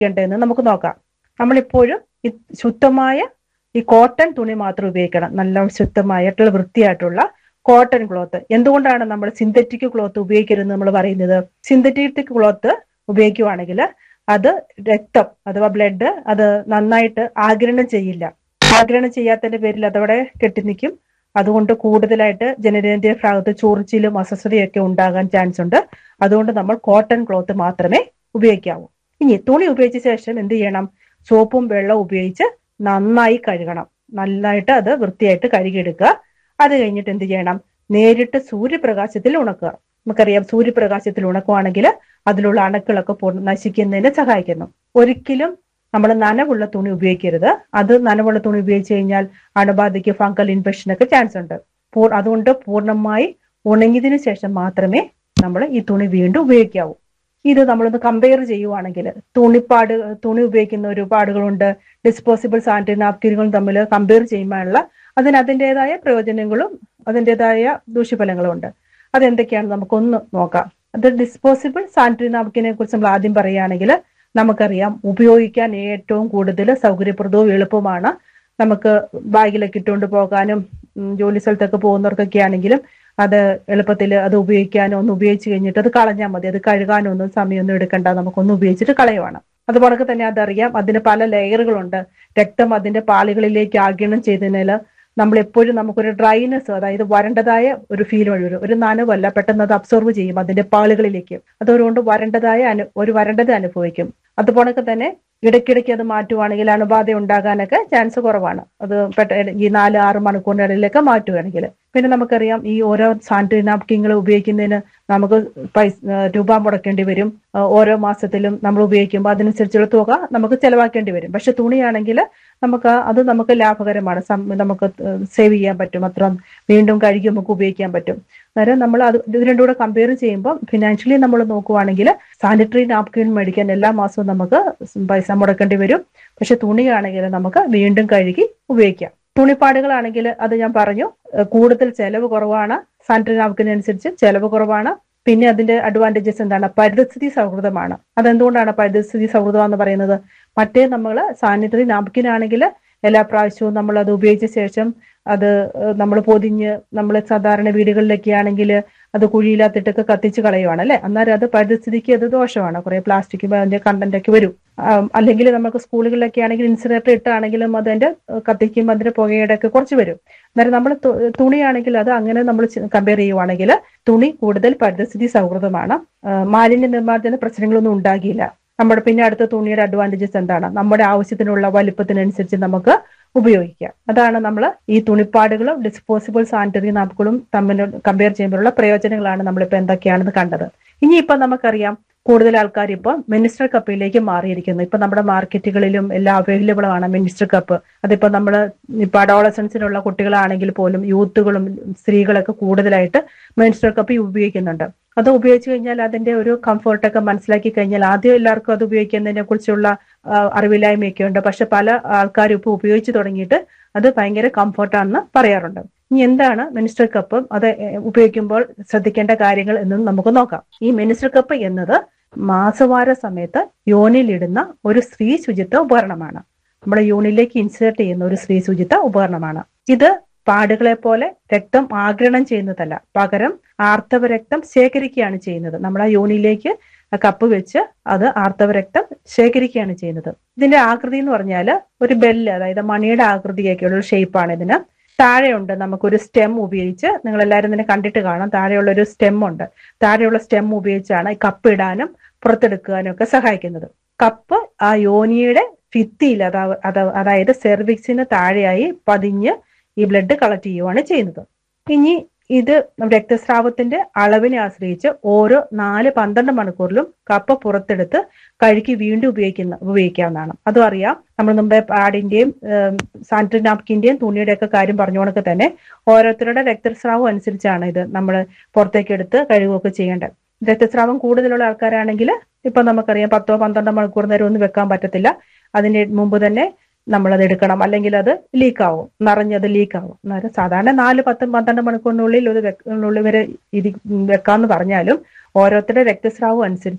ഉപയോഗിക്കേണ്ടതെന്ന് നമുക്ക് നോക്കാം നമ്മളിപ്പോഴും ഈ ശുദ്ധമായ ഈ കോട്ടൺ തുണി മാത്രം ഉപയോഗിക്കണം നല്ല ശുദ്ധമായിട്ടുള്ള വൃത്തിയായിട്ടുള്ള കോട്ടൺ ക്ലോത്ത് എന്തുകൊണ്ടാണ് നമ്മൾ സിന്തറ്റിക് ക്ലോത്ത് ഉപയോഗിക്കരുതെന്ന് നമ്മൾ പറയുന്നത് സിന്തറ്റിക് ക്ലോത്ത് ഉപയോഗിക്കുവാണെങ്കിൽ അത് രക്തം അഥവാ ബ്ലഡ് അത് നന്നായിട്ട് ആഗിരണം ചെയ്യില്ല ആഗിരണം ചെയ്യാത്തതിന്റെ പേരിൽ അതവിടെ കെട്ടിനിൽക്കും അതുകൊണ്ട് കൂടുതലായിട്ട് ജനനേന്ദ്രിയ ഭാഗത്ത് ചൊറിച്ചിലും അസ്വസ്ഥതയൊക്കെ ഉണ്ടാകാൻ ചാൻസ് ഉണ്ട് അതുകൊണ്ട് നമ്മൾ കോട്ടൺ ക്ലോത്ത് മാത്രമേ ഉപയോഗിക്കാവൂ ഇനി തുണി ഉപയോഗിച്ച ശേഷം എന്ത് ചെയ്യണം സോപ്പും വെള്ളവും ഉപയോഗിച്ച് നന്നായി കഴുകണം നന്നായിട്ട് അത് വൃത്തിയായിട്ട് കഴുകിയെടുക്കുക അത് കഴിഞ്ഞിട്ട് എന്ത് ചെയ്യണം നേരിട്ട് സൂര്യപ്രകാശത്തിൽ ഉണക്കുക നമുക്കറിയാം സൂര്യപ്രകാശത്തിൽ ഉണക്കുവാണെങ്കിൽ അതിലുള്ള അണുക്കളൊക്കെ പൂർണ്ണ നശിക്കുന്നതിന് സഹായിക്കുന്നു ഒരിക്കലും നമ്മൾ നനവുള്ള തുണി ഉപയോഗിക്കരുത് അത് നനവുള്ള തുണി ഉപയോഗിച്ച് കഴിഞ്ഞാൽ അണുബാധയ്ക്ക് ഫംഗൽ ഇൻഫെക്ഷനൊക്കെ ചാൻസ് ഉണ്ട് പൂ- അതുകൊണ്ട് പൂർണ്ണമായി ഉണങ്ങിയതിനു ശേഷം മാത്രമേ നമ്മൾ ഈ തുണി വീണ്ടും ഉപയോഗിക്കാവൂ ഇത് നമ്മളൊന്ന് കമ്പയർ ചെയ്യുവാണെങ്കിൽ തുണിപ്പാട് തുണി ഉപയോഗിക്കുന്ന ഒരുപാടുകളുണ്ട് ഡിസ്പോസിബിൾ സാനിറ്ററി നാപ്കിനുകളും തമ്മിൽ കമ്പയർ ചെയ്യുമ്പോഴുള്ള അതിന് അതിൻ്റെതായ പ്രയോജനങ്ങളും അതിൻ്റെതായ ദൂഷ്യഫലങ്ങളും ഉണ്ട് അതെന്തൊക്കെയാണെന്ന് നമുക്കൊന്ന് നോക്കാം അത് ഡിസ്പോസിബിൾ സാനിറ്ററി നാപ്കിനെ കുറിച്ച് നമ്മൾ ആദ്യം പറയുകയാണെങ്കിൽ നമുക്കറിയാം ഉപയോഗിക്കാൻ ഏറ്റവും കൂടുതൽ സൗകര്യപ്രദവും എളുപ്പമാണ് നമുക്ക് ബാഗിലൊക്കെ ഇട്ടുകൊണ്ട് പോകാനും ഉം, ജോലി സ്ഥലത്തൊക്കെ പോകുന്നവർക്കൊക്കെ ആണെങ്കിലും അത് എളുപ്പത്തിൽ അത് ഉപയോഗിക്കാനോ ഒന്ന് ഉപയോഗിച്ച് കഴിഞ്ഞിട്ട് അത് കളഞ്ഞാൽ മതി അത് കഴുകാനോ ഒന്നും സമയമൊന്നും എടുക്കണ്ട നമുക്കൊന്ന് ഉപയോഗിച്ചിട്ട് കളയുവാണ് അതുപോലെ തന്നെ അതറിയാം അതിന് പല ലെയറുകളുണ്ട് രക്തം അതിന്റെ പാളികളിലേക്ക് ആഗിരണം ചെയ്തതിനാൽ നമ്മൾ എപ്പോഴും നമുക്കൊരു ഡ്രൈനെസ് അതായത് വരണ്ടതായ ഒരു ഫീൽ വഴി വരും ഒരു നനവല്ല പെട്ടെന്ന് അത് അബ്സോർവ് ചെയ്യും അതിന്റെ പാളികളിലേക്ക് അതുകൊണ്ട് വരണ്ടതായ അനു ഒരു വരണ്ടത് അനുഭവിക്കും അതുപോലെ തന്നെ ഇടയ്ക്കിടയ്ക്ക് അത് മാറ്റുവാണെങ്കിൽ അണുബാധ ഉണ്ടാകാനൊക്കെ ചാൻസ് കുറവാണ് അത് പെട്ട ഈ നാല് ആറ് മണിക്കൂറിനിടയിലൊക്കെ മാറ്റുകയാണെങ്കിൽ പിന്നെ നമുക്കറിയാം ഈ ഓരോ സാനിറ്ററി നാപ്കിങ്ങൾ ഉപയോഗിക്കുന്നതിന് നമുക്ക് പൈസ ആ, രൂപ മുടക്കേണ്ടി വരും ആ, ഓരോ മാസത്തിലും നമ്മൾ ഉപയോഗിക്കുമ്പോൾ അതിനനുസരിച്ചുള്ള തുക നമുക്ക് ചെലവാക്കേണ്ടി വരും പക്ഷെ തുണിയാണെങ്കിൽ നമുക്ക് അത് നമുക്ക് ലാഭകരമാണ് സം- നമുക്ക് സേവ് ചെയ്യാൻ പറ്റും അത്ര വീണ്ടും കഴുകി നമുക്ക് ഉപയോഗിക്കാൻ പറ്റും അന്നേരം നമ്മൾ അത് ഇത് രണ്ടും കൂടെ കമ്പയർ ചെയ്യുമ്പോൾ ഫിനാൻഷ്യലി നമ്മൾ നോക്കുവാണെങ്കിൽ സാനിറ്ററി നാപ്കിൻ മേടിക്കാൻ എല്ലാ മാസവും നമുക്ക് പൈസ മുടക്കേണ്ടി വരും പക്ഷെ തുണിയാണെങ്കിൽ നമുക്ക് വീണ്ടും കഴുകി ഉപയോഗിക്കാം തുണിപ്പാടുകളാണെങ്കിൽ അത് ഞാൻ പറഞ്ഞു ഏഹ് കൂടുതൽ ചെലവ് കുറവാണ് സാനിറ്ററി നാപ്കിനനുസരിച്ച് ചെലവ് കുറവാണ് പിന്നെ അതിന്റെ അഡ്വാൻറ്റേജസ് എന്താണ് പരിസ്ഥിതി സൗഹൃദമാണ് അതെന്തുകൊണ്ടാണ് പരിസ്ഥിതി സൗഹൃദം എന്ന് പറയുന്നത് മറ്റേ നമ്മൾ സാനിറ്ററി നാപ്കിൻ ആണെങ്കിൽ എല്ലാ പ്രാവശ്യവും നമ്മൾ അത് ഉപയോഗിച്ച ശേഷം അത് നമ്മൾ പൊതിഞ്ഞ് നമ്മൾ സാധാരണ വീടുകളിലൊക്കെ ആണെങ്കിൽ അത് കുഴിയിലാത്തിട്ടൊക്കെ കത്തിച്ച് കളയുവാണ് അല്ലെ അന്നേരം അത് പരിസ്ഥിതിക്ക് അത് ദോഷമാണ് കുറെ പ്ലാസ്റ്റിക് അതിന്റെ കണ്ടന്റ് ഒക്കെ വരും ആം, അല്ലെങ്കിൽ നമുക്ക് സ്കൂളുകളിലൊക്കെ ആണെങ്കിൽ ഇൻസിനേറ്റർ ഇട്ടാണെങ്കിലും അതിന്റെ ഏഹ്, കത്തിക്കുമ്പോൾ അതിന്റെ പുകയുടെ ഒക്കെ കുറച്ച് വരും അന്നേരം നമ്മൾ തുണിയാണെങ്കിൽ അത് അങ്ങനെ നമ്മൾ കമ്പയർ ചെയ്യുവാണെങ്കിൽ തുണി കൂടുതൽ പരിസ്ഥിതി സൗഹൃദമാണ് ആ, മാലിന്യ നിർമ്മാർജ്ജന പ്രശ്നങ്ങളൊന്നും ഉണ്ടാകില്ല നമ്മുടെ പിന്നെ അടുത്ത തുണിയുടെ അഡ്വാൻറ്റേജസ് എന്താണ് നമ്മുടെ ആവശ്യത്തിനുള്ള വലുപ്പത്തിനനുസരിച്ച് നമുക്ക് ഉപയോഗിക്കാം അതാണ് നമ്മൾ ഈ തുണിപ്പാടുകളും ഡിസ്പോസിബിൾ സാനിറ്ററി നാപ്പുകളും തമ്മിൽ കമ്പയർ ചെയ്യുമ്പോഴുള്ള പ്രയോജനങ്ങളാണ് നമ്മളിപ്പോൾ എന്തൊക്കെയാണെന്ന് കണ്ടത് ഇനിയിപ്പോൾ നമുക്കറിയാം കൂടുതൽ ആൾക്കാർ ഇപ്പോൾ മിനിസ്റ്റർ കപ്പിലേക്ക് മാറിയിരിക്കുന്നു ഇപ്പൊ നമ്മുടെ മാർക്കറ്റുകളിലും എല്ലാം അവൈലബിൾ ആണ് മിനിസ്റ്റർ കപ്പ് അതിപ്പോ നമ്മൾ ഇപ്പൊ അഡോളസൻസിനുള്ള കുട്ടികളാണെങ്കിൽ പോലും യൂത്തുകളും സ്ത്രീകളൊക്കെ കൂടുതലായിട്ട് മിനിസ്റ്റർ കപ്പ് ഉപയോഗിക്കുന്നുണ്ട് അത് ഉപയോഗിച്ച് കഴിഞ്ഞാൽ അതിന്റെ ഒരു കംഫർട്ടൊക്കെ മനസ്സിലാക്കി കഴിഞ്ഞാൽ ആദ്യം എല്ലാവർക്കും അത് ഉപയോഗിക്കുന്നതിനെ കുറിച്ചുള്ള ആ, അറിവില്ലായ്മയൊക്കെ ഉണ്ട് പക്ഷെ പല ആൾക്കാരും ഇപ്പോൾ ഉപയോഗിച്ച് തുടങ്ങിയിട്ട് അത് ഭയങ്കര കംഫർട്ടാണെന്ന് പറയാറുണ്ട് ഇനി എന്താണ് മിനിസ്റ്റർ കപ്പ് അത് എ- ഉപയോഗിക്കുമ്പോൾ ശ്രദ്ധിക്കേണ്ട കാര്യങ്ങൾ എന്നും നമുക്ക് നോക്കാം ഈ മിനിസ്റ്റർ കപ്പ് എന്നത് മാസവാര സമയത്ത് യോനിലിടുന്ന ഒരു സ്ത്രീ ശുചിത്വ ഉപകരണമാണ് നമ്മുടെ യൂണിലേക്ക് ഇൻസേർട്ട് ചെയ്യുന്ന ഒരു സ്ത്രീ ശുചിത്വ ഉപകരണമാണ് ഇത് പാടുകളെ പോലെ രക്തം ആഗിരണം ചെയ്യുന്നതല്ല പകരം ആർത്തവ രക്തം ശേഖരിക്കുകയാണ് ചെയ്യുന്നത് നമ്മൾ ആ യോനിലേക്ക് ആ കപ്പ് വെച്ച് അത് ആർത്തവ രക്തം ശേഖരിക്കുകയാണ് ചെയ്യുന്നത് ഇതിന്റെ ആകൃതി എന്ന് പറഞ്ഞാൽ ഒരു ബെല്ല് അതായത് മണിയുടെ ആകൃതിയൊക്കെയുള്ള ഒരു ഷേപ്പാണ് ഇതിന് താഴെയുണ്ട് നമുക്കൊരു സ്റ്റെം ഉപയോഗിച്ച് നിങ്ങൾ എല്ലാവരും തന്നെ കണ്ടിട്ട് കാണാം താഴെയുള്ള ഒരു സ്റ്റെം ഉണ്ട് താഴെയുള്ള സ്റ്റെം ഉപയോഗിച്ചാണ് ഈ കപ്പ് ഇടാനും പുറത്തെടുക്കാനും ഒക്കെ സഹായിക്കുന്നത് കപ്പ് ആ യോനിയുടെ ഭിത്തിയിൽ അതാ അത- അതായത് സെർവിക്സിന് താഴെയായി പതിഞ്ഞ് ഈ ബ്ലഡ് കളക്ട് ചെയ്യുവാണ് ചെയ്യുന്നത് ഇനി ഇത് രക്തസ്രാവത്തിന്റെ അളവിനെ ആശ്രയിച്ച് ഓരോ നാല് പന്ത്രണ്ട് മണിക്കൂറിലും കപ്പ പുറത്തെടുത്ത് കഴുകി വീണ്ടും ഉപയോഗിക്കുന്ന ഉപയോഗിക്കാവുന്നതാണ് അതും അറിയാം നമ്മൾ മുമ്പേ പാഡിന്റെയും സാനിറ്ററി നാപ്കിന്റെയും തുണിയുടെ ഒക്കെ കാര്യം പറഞ്ഞുകൊണ്ടൊക്കെ തന്നെ ഓരോരുത്തരുടെ രക്തസ്രാവം അനുസരിച്ചാണ് ഇത് നമ്മൾ പുറത്തേക്ക് എടുത്ത് കഴുകുകയൊക്കെ ചെയ്യേണ്ടത് രക്തസ്രാവം കൂടുതലുള്ള ആൾക്കാരാണെങ്കിൽ ഇപ്പൊ നമുക്കറിയാം പത്തോ പന്ത്രണ്ടോ മണിക്കൂർ നേരം ഒന്നും വെക്കാൻ പറ്റത്തില്ല അതിന് മുമ്പ് തന്നെ നമ്മളത് എടുക്കണം അല്ലെങ്കിൽ അത് ലീക്ക് ആവും നിറഞ്ഞത് ലീക്ക് ആവും അന്നേരം സാധാരണ നാല് പത്ത് പന്ത്രണ്ട് മണിക്കൂറിനുള്ളിൽ ഒരു വെക്ക- ഉള്ളിൽ വരെ ഇരി വെക്കാന്ന് പറഞ്ഞാലും ഓരോരുത്തരുടെ രക്തസ്രാവം അനുസരിച്ച്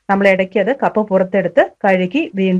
നമ്മൾ ഇടയ്ക്ക് അത് കപ്പ് പുറത്തെടുത്ത് കഴുകി വീണ്ടും